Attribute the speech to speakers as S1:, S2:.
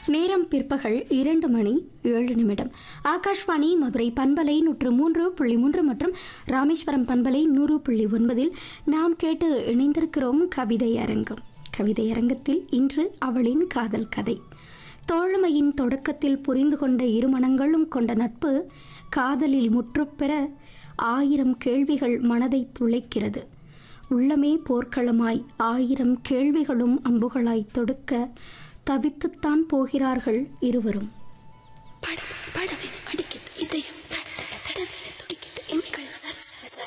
S1: நேரம் பிற்பகல் இரண்டு மணி ஏழு நிமிடம் ஆகாஷ்வாணி மதுரை பண்பலை நூற்று மூன்று புள்ளி மூன்று மற்றும் ராமேஸ்வரம் பண்பலை நூறு புள்ளி ஒன்பதில் நாம் கேட்டு இணைந்திருக்கிறோம் கவிதை அரங்கம் கவிதை அரங்கத்தில் இன்று அவளின் காதல் கதை தோழமையின் தொடக்கத்தில் புரிந்து கொண்ட இருமனங்களும் கொண்ட நட்பு காதலில் முற்றுப்பெற ஆயிரம் கேள்விகள் மனதை துளைக்கிறது உள்ளமே போர்க்களமாய் ஆயிரம் கேள்விகளும் அம்புகளாய் தொடுக்க தவித்துத்தான் போகிறார்கள் இருவரும்
S2: படம் படம் அடிக்குது இதயம்